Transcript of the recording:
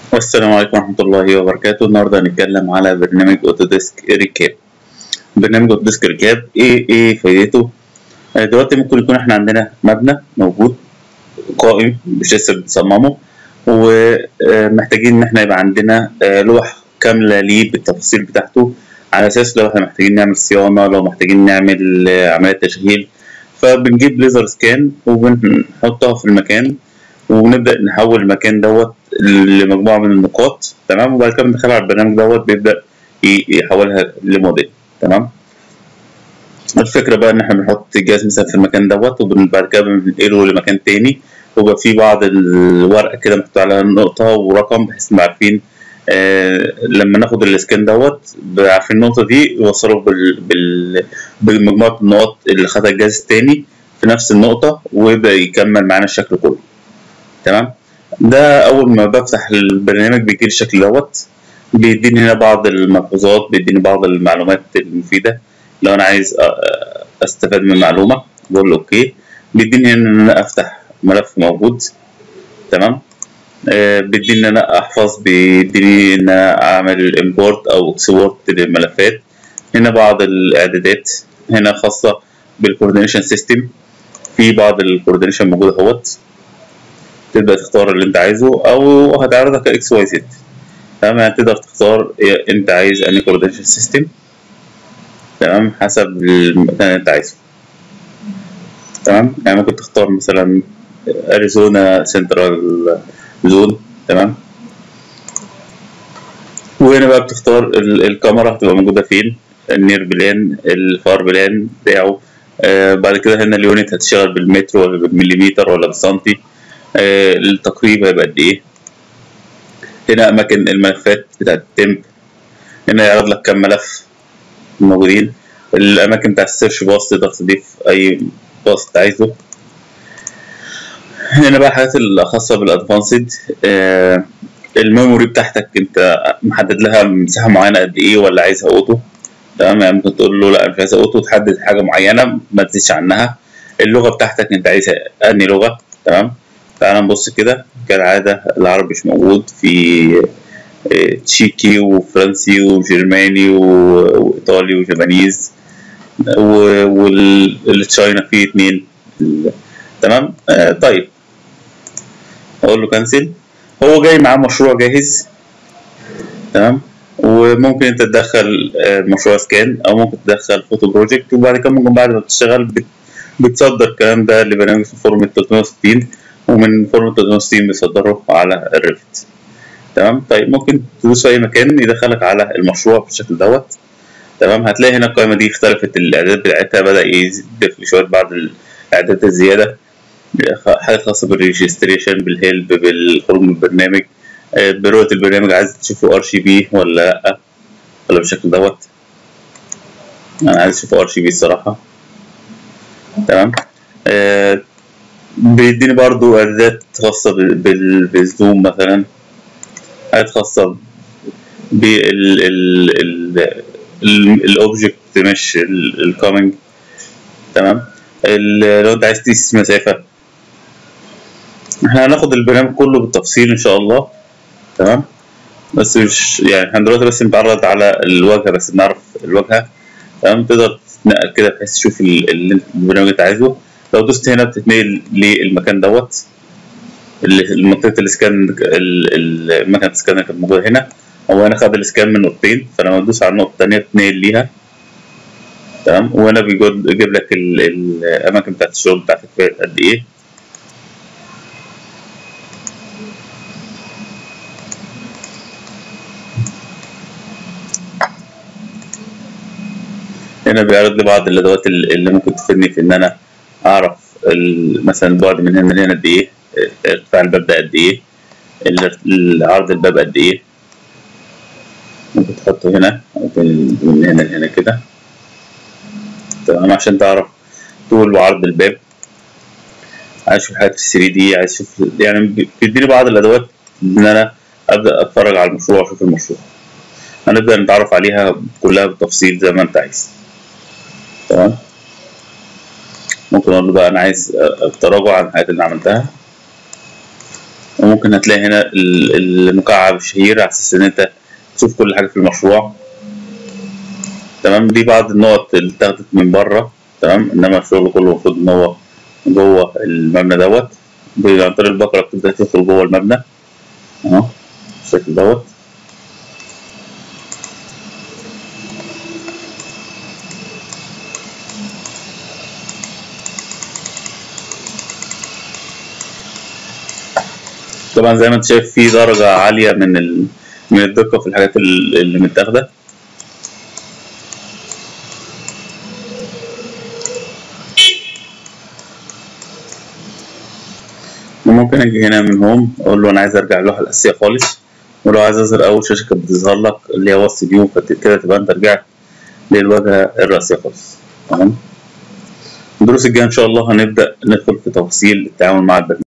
والسلام عليكم ورحمة الله وبركاته النهاردة هنتكلم على برنامج اوتوديسك ريكاب برنامج اوتوديسك ريكاب ايه ايه فايدته آه، دلوقتي ممكن يكون احنا عندنا مبنى موجود قائم مش لسه بنصممه ومحتاجين ان احنا يبقى عندنا آه، لوح كاملة ليه بالتفاصيل بتاعته على اساس لو احنا محتاجين نعمل صيانة لو محتاجين نعمل آه، عملية تشغيل فبنجيب ليزر سكان وبنحطها في المكان ونبدأ نحول المكان دوت لمجموعة من النقاط تمام وبعد كده بندخلها على البرنامج دوت بيبدأ ي- يحولها لموديل تمام الفكرة بقى إن إحنا بنحط الجهاز مثلا في المكان دوت وبعد كده بننقله لمكان تاني ويبقى في بعض الورقة كده محطوط عليها نقطة ورقم بحيث نبقى عارفين آه لما ناخد السكان دوت بقى عارفين النقطة دي يوصلوا بال... بال... بمجموعة النقط اللي خدها الجهاز التاني في نفس النقطة ويبدأ يكمل معانا الشكل كله تمام ده اول ما بفتح البرنامج بيجي الشكل دوت بيديني هنا بعض الملحوظات بيديني بعض المعلومات المفيده لو انا عايز أ- أ- استفاد من معلومه بقول له اوكي بيديني هنا ان انا افتح ملف موجود تمام آه، بيديني ان انا احفظ بيديني ان انا اعمل امبورت او اكسبورت للملفات هنا بعض الاعدادات هنا خاصه بالكوردينيشن سيستم في بعض الكوردينيشن موجود اهوت تبدأ تختار اللي انت عايزه او هتعرضها كاكس واي زد تمام يعني تقدر تختار إيه انت عايز انهي كوردينيشن سيستم تمام حسب المكان اللي انت عايزه تمام يعني ممكن تختار مثلا اريزونا سنترال زون تمام وهنا بقى بتختار ال- الكاميرا هتبقى موجودة فين النير بلان الفار بلان بتاعه آه بعد كده هنا اليونت هتشتغل بالمتر ولا بالمليمتر ولا بالسنتي آه التقريب هيبقى قد ايه هنا اماكن الملفات بتاعت التمب هنا يعرض لك كام ملف موجودين الاماكن بتاعت السيرش باص تقدر تضيف اي باص انت عايزه هنا بقى الحاجات الخاصة بالادفانسد آه الميموري بتاعتك انت محدد لها مساحة معينة قد ايه ولا عايزها اوتو تمام يعني ممكن تقول له لا انا مش عايزها اوتو تحدد حاجة معينة ما تزيدش عنها اللغة بتاعتك انت عايزها انهي لغة تمام تعال نبص كده كالعادة العربي مش موجود في آه، تشيكي وفرنسي وجرماني و- وإيطالي وجابانيز و- والتشاينا فيه اتنين تمام آه طيب أقول له كنسل هو جاي معاه مشروع جاهز تمام وممكن انت تدخل آه، مشروع سكان او ممكن تدخل فوتو بروجكت وبعد كده ممكن بعد ما تشتغل بت- بتصدر الكلام ده لبرنامج في فورم 360 ومن فورم 360 بيصدره على الريفت تمام طيب ممكن تدوس في اي مكان يدخلك على المشروع بالشكل دوت تمام هتلاقي هنا القائمه دي اختلفت الاعداد بتاعتها بدا يضيف لي شويه بعض الاعدادات الزياده حاجات خاصه بالريجستريشن بالهيلب بالخروج من البرنامج آه، برؤيه البرنامج عايز تشوفه ار سي بي ولا لا ولا بالشكل دوت انا عايز اشوفه ار سي بي الصراحه تمام آه، بيديني برضو اعدادات خاصه بال- بال- بالزوم مثلا حاجات خاصه بال ال ال الاوبجكت مش الكومنج تمام ال- لو انت عايز تقيس مسافه احنا هناخد البرنامج كله بالتفصيل ان شاء الله تمام بس مش يعني احنا دلوقتي بس بنتعرض على الواجهه بس بنعرف الواجهه تمام تقدر تتنقل كده بحيث تشوف ال- اللي انت- البرنامج اللي انت عايزه لو دوست هنا بتتنقل للمكان دوت اللي منطقه الاسكان ال- ال- المكنه الاسكان اللي كانت موجوده هنا هو هنا خد الاسكان من نقطتين فلما تدوس على النقطه الثانيه بتتنقل ليها تمام وهنا بيجود- بيجيب لك ال- ال- الاماكن بتاعت الشغل بتاعتك فيها قد ايه هنا بيعرض لي بعض الادوات اللي اللي ممكن تفيدني في ان انا اعرف ال- مثلا البعد من هنا لهنا قد ايه ارتفاع الباب ده قد ايه ال- العرض الباب قد ايه ممكن تحطه هنا ممكن من هنا لهنا كده تمام عشان تعرف طول وعرض الباب عايز اشوف حاجات في 3 دي عايز اشوف يعني بي- بيديني بعض الادوات ان انا ابدا اتفرج على المشروع واشوف المشروع هنبدا نتعرف عليها كلها بالتفصيل زي ما انت عايز تمام ممكن اقول له بقى انا عايز التراجع عن الحاجات اللي عملتها وممكن هتلاقي هنا ال- المكعب الشهير على اساس ان انت تشوف كل حاجه في المشروع تمام دي بعض النقط اللي اتاخدت من بره تمام انما الشغل كله المفروض ان هو جوه المبنى دوت عن طريق البقره بتبدا تدخل جوه المبنى اهو بالشكل دوت طبعا زي ما انت شايف في درجة عالية من ال... من الدقة في الحاجات ال- اللي متاخدة وممكن اجي هنا من هوم اقول له انا عايز ارجع اللوحة الأساسية خالص ولو عايز اظهر اول شاشة كانت بتظهر لك اللي هي وصف فيو كده تبقى انت رجعت للواجهة الرئيسية خالص تمام الدروس الجاية ان شاء الله هنبدأ ندخل في تفاصيل التعامل مع البرنامج